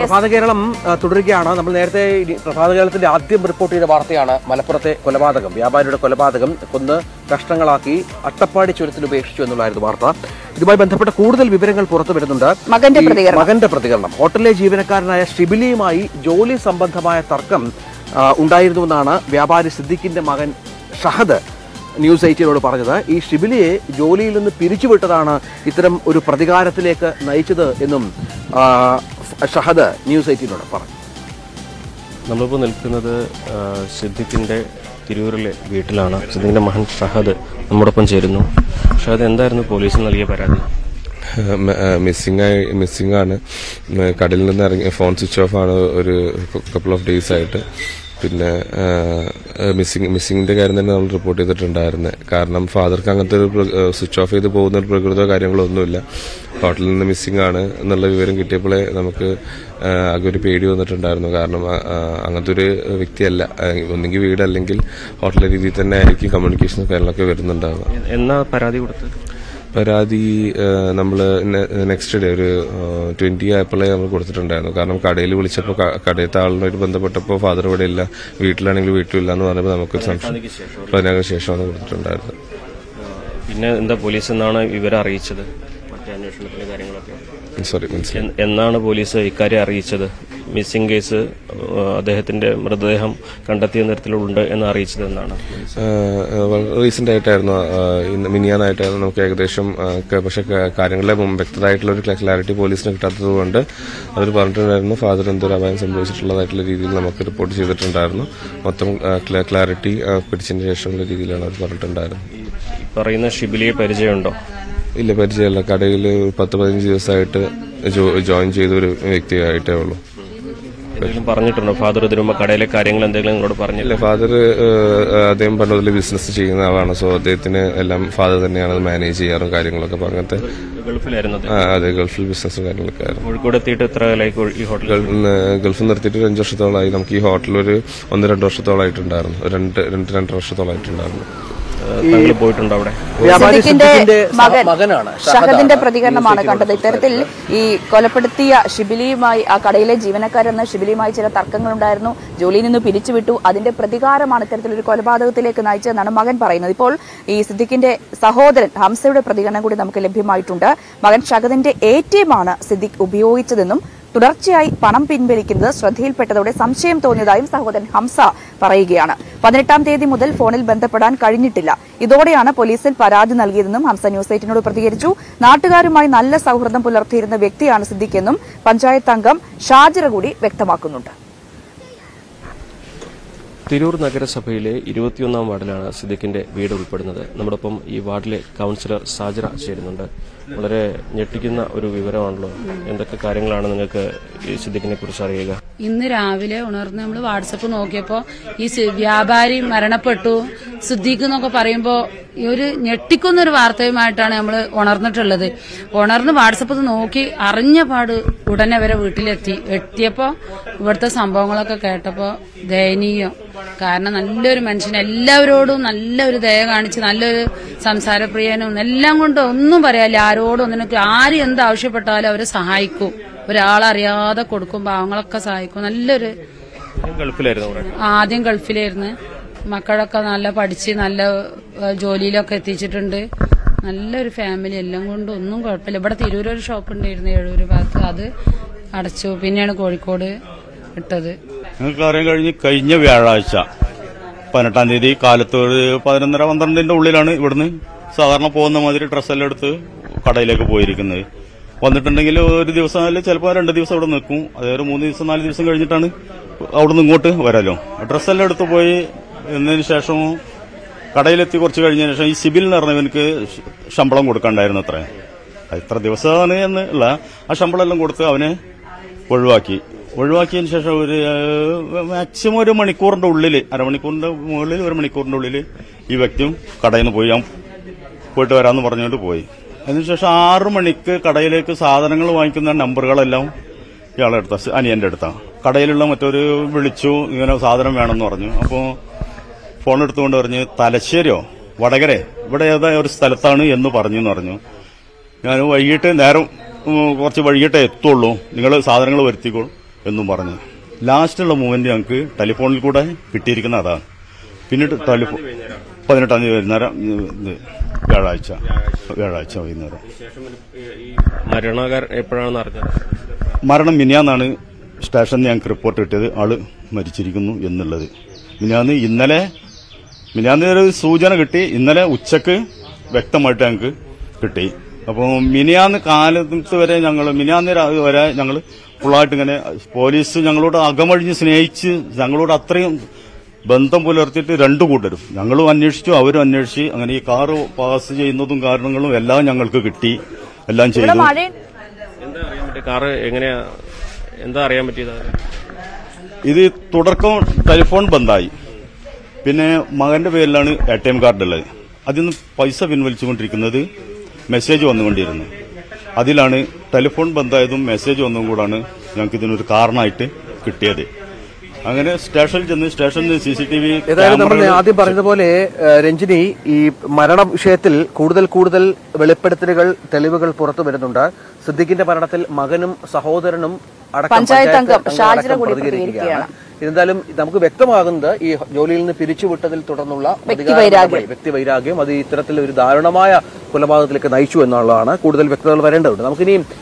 പ്രഭാത കേരളം ആ, തുടരുകയാണ് നമ്മൾ നേരത്തെ ഇനി പ്രഭാത കേരളത്തിന്റെ ആദ്യം റിപ്പോർട്ട് ചെയ്ത വാർത്തയാണ് മലപ്പുറത്തെ കൊലപാതകം വ്യാപാരിയുടെ കൊലപാതകം കൊന്ന് കഷ്ണങ്ങളാക്കി അട്ടപ്പാടി ചുരത്തിൽ ഉപേക്ഷിച്ചു എന്നുള്ളായിരുന്നു വാർത്ത ഇതുമായി ബന്ധപ്പെട്ട കൂടുതൽ വിവരങ്ങൾ പുറത്തു വരുന്നുണ്ട് മകന്റെ ഈ പ്രതികരണം. മകന്റെ പ്രതികരണം ഹോട്ടലിലെ ജീവനക്കാരനായ ഷിബിലിയുമായി ജോലി സംബന്ധമായ തർക്കം ആ, ഉണ്ടായിരുന്നുവെന്നാണ് വ്യാപാരി സിദ്ദിഖിന്റെ മകൻ ഷഹദ് ന്യൂസ് എയ്റ്റീനോട് പറഞ്ഞത് ഈ ഷിബിലിയെ ജോലിയിൽ നിന്ന് പിരിച്ചുവിട്ടതാണ് ഇത്തരം ഒരു പ്രതികാരത്തിലേക്ക് നയിച്ചത് എന്നും ആ, ഷഹദ് ന്യൂസ് എയ്റ്റീനോട് പറഞ്ഞു നമ്മളിപ്പോൾ നിൽക്കുന്നത് ആ, സിദ്ദിഖിൻ്റെ തിരൂരിലെ വീട്ടിലാണ് സിദ്ദിഖിൻ്റെ മകൻ ഷഹദ് നമ്മോടൊപ്പം ചേരുന്നു ഷഹദ് എന്തായിരുന്നു പോലീസിന് നൽകിയ പരാതി മിസ്സിംഗ് ആയി മിസ്സിംഗ് ആണ് ഉം, കടലിൽ നിന്ന് ഇറങ്ങി ഫോൺ സ്വിച്ച് ഓഫ് ആണ് ഒരു കപ്പിൾ ഓഫ് ഡേയ്സ് ആയിട്ട് പിന്നെ മിസ്സിംഗ് മിസ്സിംഗിന്റെ കാര്യം തന്നെ നമ്മൾ റിപ്പോർട്ട് ചെയ്തിട്ടുണ്ടായിരുന്നത് കാരണം ഫാദർക്ക് അങ്ങനത്തെ ഒരു സ്വിച്ച് ഓഫ് ചെയ്ത് പോകുന്ന ഒരു പ്രകൃതോ കാര്യങ്ങളോ ഒന്നുമില്ല ഹോട്ടലിൽ നിന്ന് മിസ്സിംഗ് ആണ് എന്നുള്ള വിവരം കിട്ടിയപ്പോഴേ നമുക്ക് ആ, ആകെ ഒരു പേടി വന്നിട്ടുണ്ടായിരുന്നു കാരണം ആ, ആ, അങ്ങനത്തെ ഒരു വ്യക്തിയല്ല ആ, ഒന്നെങ്കിൽ വീട് അല്ലെങ്കിൽ ഹോട്ടലിലെ രീതിയിൽ തന്നെ ആയിരിക്കും കമ്മ്യൂണിക്കേഷനും കാര്യങ്ങളൊക്കെ വരുന്നുണ്ടാവുക എന്നാ പരാതി കൊടുത്തത് പരാതി നമ്മൾ നെക്സ്റ്റ് ഡേ ഒരു ട്വന്റി ആയപ്പോഴേ നമ്മൾ കൊടുത്തിട്ടുണ്ടായിരുന്നു കാരണം കടയിൽ വിളിച്ചപ്പോൾ കടയത്തെ ആളിനായിട്ട് ബന്ധപ്പെട്ടപ്പോൾ ഫാദർ ഇവിടെ ഇല്ല വീട്ടിലാണെങ്കിൽ വീട്ടിലില്ല എന്ന് പറഞ്ഞപ്പോൾ നമുക്കൊരു സംശയം പതിനാറിന് ശേഷമാണ് കൊടുത്തിട്ടുണ്ടായിരുന്നത് പിന്നെ എന്താ പോലീസ് എന്നാണ് വിവരം അറിയിച്ചത് മറ്റേ അന്വേഷണത്തിന്റെ കാര്യങ്ങളൊക്കെ സോറി മനസ്സിലായി എൻ- എന്നാണ് പോലീസ് ഇക്കാര്യം അറിയിച്ചത് മിസ്സിംഗ് കേസ് ആ, അദ്ദേഹത്തിന്റെ മൃതദേഹം കണ്ടെത്തിയ തരത്തിലുണ്ട് എന്ന് അറിയിച്ചത് എന്നാണ് പോലീസ് റീസെന്റ് ആയിട്ടായിരുന്നു ആ, ഇന്ന് മിനിയാന്നായിട്ടായിരുന്നു നമുക്ക് ഏകദേശം ആ, ക- പക്ഷെ ക- കാര്യങ്ങളിലെ മുമ്പ് വ്യക്തമായിട്ടുള്ള ഒരു ക്ലാരിറ്റി പോലീസിന് കിട്ടാത്തത് കൊണ്ട് അവർ പറഞ്ഞിട്ടുണ്ടായിരുന്നു ഫാദർ എന്തൊരു അപായം സംഭവിച്ചിട്ടുള്ളതായിട്ടുള്ള രീതിയിൽ നമുക്ക് റിപ്പോർട്ട് ചെയ്തിട്ടുണ്ടായിരുന്നു മൊത്തം ക്ലാരിറ്റി പിടിച്ചതിന് ശേഷമുള്ള രീതിയിലാണ് അവർ പറഞ്ഞിട്ടുണ്ടായിരുന്നത് ഈ പറയുന്ന ഷിബിലിയെ പരിചയമുണ്ടോ ഇല്ല പരിചയമല്ല കടയിൽ പത്ത് പതിനഞ്ച് ദിവസമായിട്ട് ജോ- ജോയിൻ ചെയ്ത ഒരു വ്യക്തിയായിട്ടേ ഉള്ളൂ എന്തെങ്കിലും പറഞ്ഞിട്ടുണ്ടോ ഫാദർ ഇതിനു മുമ്പ് കടയിലെ കാര്യങ്ങൾ എന്തെങ്കിലും നിങ്ങളോട് പറഞ്ഞില്ല ഇല്ല ഫാദർ അദ്ദേഹം പറഞ്ഞ പോലെ ബിസിനസ് ചെയ്യുന്ന ആളാണ് സോ അദ്ദേഹത്തിന് എല്ലാം ഫാദർ തന്നെയാണ് മാനേജ് ചെയ്യാറും കാര്യങ്ങളൊക്കെ അപ്പൊ അങ്ങനത്തെ ഗൾഫിലായിരുന്നത് ആ, അതെ ഗൾഫിൽ ബിസിനസ്സും കാര്യങ്ങളൊക്കെ ആയിരുന്നു കോഴിക്കോട് എത്തിയിട്ട് എത്ര കാലമായി കോഴി- ഈ ഹോട്ടലിൽ ഗൾഫിൽ നിന്ന് ഗൾഫിൽ നിർത്തിയിട്ട് ഒരു അഞ്ച് വർഷത്തോളമായി നമുക്ക് ഈ ഹോട്ടൽ ഒരു ഒന്ന് രണ്ട് വർഷത്തോളമായിട്ടുണ്ടായിരുന്നു ഒരു രണ്ട് രണ്ട് രണ്ടര വർഷത്തോളമായിട്ടുണ്ടായിരുന്നു താങ്കൾ പോയിട്ടുണ്ടോ അവിടെ വ്യാപാരി സിദ്ദിഖിന്റെ സിദ്ദിഖിന്റെ സഹ- മകൻ മകനാണ് ഷഹദിന്റെ ഷഹദാണ് പ്രതികരണമാണ് ന്യൂസ് കണ്ടത് ഇത്തരത്തിൽ ഈ കൊലപ്പെടുത്തിയ ഷിബിലിയുമായി ആ കടയിലെ ജീവനക്കാരെന്ന ഷിബിലിയുമായി ചില തർക്കങ്ങളുണ്ടായിരുന്നു ജോലിയിൽ നിന്ന് പിരിച്ചുവിട്ടു അതിന്റെ പ്രതികാരമാണ് ഇത്തരത്തിലൊരു കൊലപാതകത്തിലേക്ക് നയിച്ചതെന്നാണ് മകൻ പറയുന്നത് ഇപ്പോൾ ഈ സിദ്ദിഖിന്റെ സഹോദരൻ ഹംസയുടെ പ്രതികരണം കൂടി നമുക്ക് ലഭ്യമായിട്ടുണ്ട് മകൻ ഷഹദിന്റെ എ ടി എം ആണ് സിദ്ദിഖ് ഉപയോഗിച്ചതെന്നും തുടർച്ചയായി പണം പിൻവലിക്കുന്നത് ശ്രദ്ധയിൽപ്പെട്ടതോടെ സംശയം തോന്നിയതായും സഹോദരൻ ഹംസ പറയുകയാണ് പതിനെട്ടാം തീയതി മുതൽ ഫോണിൽ ബന്ധപ്പെടാൻ കഴിഞ്ഞിട്ടില്ല ഇതോടെയാണ് പോലീസിൽ പരാതി നൽകിയതെന്നും ഹംസ ന്യൂസ് എയ്റ്റിനോട് പ്രതികരിച്ചു നാട്ടുകാരുമായി നല്ല സൗഹൃദം പുലർത്തിയിരുന്ന വ്യക്തിയാണ് സിദ്ദിഖെന്നും പഞ്ചായത്ത് അംഗം ഷാജിറ കൂടി വ്യക്തമാക്കുന്നുണ്ട് തിരൂർ നഗരസഭയിലെ ഇരുപത്തിയൊന്നാം വാർഡിലാണ് സിദ്ദിഖിന്റെ വീട് ഉൾപ്പെടുന്നത് നമ്മോടൊപ്പം ഈ വാർഡിലെ കൌൺസിലർ സാജറ ചേരുന്നുണ്ട് വളരെ ഞെട്ടിക്കുന്ന ഒരു വിവരമാണല്ലോ എന്തൊക്കെ കാര്യങ്ങളാണ് നിങ്ങൾക്ക് ഈ സിദ്ദിഖിനെ കുറിച്ച് അറിയുക ഇന്ന് രാവിലെ ഉണർന്ന് നമ്മൾ വാട്സപ്പ് നോക്കിയപ്പോ ഈ സി- വ്യാപാരി മരണപ്പെട്ടു സിദ്ദീഖ് എന്നൊക്കെ പറയുമ്പോ ഈ ഒരു ഞെട്ടിക്കുന്ന ഒരു വാർത്തയുമായിട്ടാണ് നമ്മൾ ഉണർന്നിട്ടുള്ളത് ഉണർന്ന് വാട്സപ്പ് നോക്കി അറിഞ്ഞ പാട് ഉടനെ വരെ വീട്ടിലെത്തി എത്തിയപ്പോ ഇവിടുത്തെ സംഭവങ്ങളൊക്കെ കേട്ടപ്പോ ദയനീയം കാരണം നല്ലൊരു മനുഷ്യൻ എല്ലാവരോടും നല്ലൊരു ദയ കാണിച്ച് നല്ലൊരു സംസാരപ്രിയനും എല്ലാം കൊണ്ടും ഒന്നും പറയാല്ല ആരോടും ഒന്നിനൊക്കെ ആര് എന്ത് ആവശ്യപ്പെട്ടാലും അവരെ സഹായിക്കും ഒരാളറിയാതെ കൊടുക്കും പാവങ്ങളൊക്കെ സഹായിക്കും നല്ലൊരു ഗൾഫിലായിരുന്നു അവിടെ ആദ്യം ഗൾഫിലായിരുന്നു മക്കളൊക്കെ നല്ല പഠിച്ച് നല്ല ഏഹ്, ജോലിയിലൊക്കെ എത്തിച്ചിട്ടുണ്ട് നല്ലൊരു ഫാമിലി എല്ലാം കൊണ്ടും ഒന്നും കുഴപ്പമില്ല ഇവിടെ തിരൂർ ഒരു ഷോപ്പ് ഉണ്ടായിരുന്നു ഏഴൂര് ഭാഗത്ത് അത് അടച്ചു പിന്നെയാണ് കോഴിക്കോട് ഇട്ടത് ഞങ്ങൾക്ക് അറിയാൻ കഴിഞ്ഞ് കഴിഞ്ഞ വ്യാഴാഴ്ച പതിനെട്ടാം തീയതി കാലത്ത് ഒരു പതിനൊന്നര പന്ത്രണ്ടിന്റെ ഉള്ളിലാണ് ഇവിടുന്ന് സാധാരണ പോകുന്ന മാതിരി ഡ്രസ്സെല്ലാം എടുത്ത് കടയിലേക്ക് പോയിരിക്കുന്നത് വന്നിട്ടുണ്ടെങ്കിൽ ഒരു ദിവസം അല്ലെങ്കിൽ ചിലപ്പോൾ രണ്ട് ദിവസം അവിടെ നിൽക്കും അതേ ഒരു മൂന്ന് ദിവസം നാല് ദിവസം കഴിഞ്ഞിട്ടാണ് അവിടുന്ന് ഇങ്ങോട്ട് വരാലോ ഡ്രസ്സെല്ലാം എടുത്ത് പോയി എന്നതിന് ശേഷം കടയിലെത്തി കുറച്ച് കഴിഞ്ഞതിന് ശേഷം ഈ സിബിൽ എന്ന് പറഞ്ഞവനക്ക് ശമ്പളം കൊടുക്കണ്ടായിരുന്നു അത്ര അത് ഇത്ര ദിവസമാണ് എന്ന് ഉള്ള ആ ശമ്പളം എല്ലാം കൊടുത്ത് അവനെ ഒഴിവാക്കി ഒഴിവാക്കിയതിന് ശേഷം ഒരു മാക്സിമം ഒരു മണിക്കൂറിന്റെ ഉള്ളിൽ അരമണിക്കൂറിന്റെ മുകളിൽ ഒരു മണിക്കൂറിന്റെ ഉള്ളിൽ ഈ വ്യക്തിയും കടയിൽ നിന്ന് പോയി ഞാൻ പോയിട്ട് വരാമെന്ന് പറഞ്ഞുകൊണ്ട് പോയി അതിനുശേഷം ആറു മണിക്ക് കടയിലേക്ക് സാധനങ്ങൾ വാങ്ങിക്കുന്ന നമ്പറുകളെല്ലാം ഇയാളെ അടുത്ത അനിയന്റെ അടുത്താണ് കടയിലുള്ള മറ്റൊരു വിളിച്ചു ഇങ്ങനെ സാധനം വേണമെന്ന് പറഞ്ഞു അപ്പോൾ ഫോൺ എടുത്തുകൊണ്ട് പറഞ്ഞ് തലശ്ശേരിയോ വടകരെ ഇവിടെ ഏതാ ഒരു സ്ഥലത്താണ് എന്ന് പറഞ്ഞു എന്ന് പറഞ്ഞു ഞാൻ വൈകിട്ട് നേരം ഉം, കുറച്ച് വൈകിട്ടേ എത്തുള്ളൂ നിങ്ങൾ സാധനങ്ങൾ വരുത്തിക്കോളൂ എന്നും പറഞ്ഞ് ലാസ്റ്റുള്ള മൂവ്മെന്റ് ഞങ്ങൾക്ക് ടെലിഫോണിൽ കൂടെ കിട്ടിയിരിക്കുന്ന അതാണ് പിന്നീട് ടെലിഫോൺ പതിനെട്ടാം തീയതി വൈകുന്നേരം ഇത് വ്യാഴാഴ്ച വ്യാഴാഴ്ച വൈകുന്നേരം മരണകാരൻ എപ്പോഴാണെന്ന് അറിഞ്ഞത് മരണം മിനിയാന്നാണ് സ്റ്റേഷനിൽ ഞങ്ങൾക്ക് റിപ്പോർട്ട് കിട്ടിയത് ആള് മരിച്ചിരിക്കുന്നു എന്നുള്ളത് മിനിയാന്ന് ഇന്നലെ മിനിയാന്ന് ഒരു സൂചന കിട്ടി ഇന്നലെ ഉച്ചക്ക് വ്യക്തമായിട്ട് ഞങ്ങൾക്ക് കിട്ടി അപ്പോൾ മിനിയാന്ന് കാലത്ത് വരെ ഞങ്ങൾ മിനിയാന്ന് രാ- വരെ ഞങ്ങൾ ഫുള്ളായിട്ട് ഇങ്ങനെ പോലീസ് ഞങ്ങളോട് അകമഴിഞ്ഞ് സ്നേഹിച്ച് ഞങ്ങളോട് അത്രയും ബന്ധം പുലർത്തിയിട്ട് രണ്ടു കൂട്ടരും ഞങ്ങളും അന്വേഷിച്ചു അവരും അന്വേഷിച്ച് അങ്ങനെ ഈ കാറ് പാസ് ചെയ്യുന്നതും കാരണങ്ങളും എല്ലാം ഞങ്ങൾക്ക് കിട്ടി എല്ലാം ഇവിടെ ചെയ്തു മഴ എന്താ അറിയാൻ പറ്റിയ കാറ് എങ്ങനെയാ എന്താ അറിയാൻ പറ്റിയത് ഇത് തുടക്കം ടെലിഫോൺ ബന്ധായി പിന്നെ മകന്റെ പേരിലാണ് എ ടി എം കാർഡ് ഉള്ളത് അതിൽ നിന്ന് പൈസ പിൻവലിച്ചുകൊണ്ടിരിക്കുന്നത് മെസ്സേജ് വന്നുകൊണ്ടിരുന്നു അതിലാണ് ടെലിഫോൺ ബന്ധായതും മെസ്സേജ് വന്നതും കൂടാണ് ഞങ്ങൾക്ക് ഇതിനൊരു കാരണമായിട്ട് കിട്ടിയത് അങ്ങനെ സ്റ്റേഷനിൽ ചെന്ന് സ്റ്റേഷനിൽ സി സി ടി വി ഏതായാലും നമ്മൾ ആദ്യം പറഞ്ഞതുപോലെ ഏഹ്, രഞ്ജിനി ഈ മരണ വിഷയത്തിൽ കൂടുതൽ കൂടുതൽ വെളിപ്പെടുത്തലുകൾ തെളിവുകൾ പുറത്തു വരുന്നുണ്ട് സിദ്ദിഖിന്റെ മരണത്തിൽ മകനും സഹോദരനും അടക്കം പഞ്ചായത്ത് അംഗം അംഗം ഷാജിറ അടക്കം കൂടി പ്രതികരിക്കുകയാണ് എന്തായാലും നമുക്ക് വ്യക്തമാകുന്നത് ഈ ജോലിയിൽ നിന്ന് പിരിച്ചുവിട്ടതിൽ തുടർന്നുള്ള വ്യക്തിവൈരാഗ്യം. അധികാര നടപടി, വ്യക്തിവൈരാഗ്യം അത് ഇത്തരത്തിൽ ഒരു ദാരുണമായ കൊലപാതകത്തിലേക്ക് നയിച്ചു എന്നുള്ളതാണ് കൂടുതൽ വ്യക്തതകൾ വരേണ്ടതുണ്ട് നമുക്കിനിയും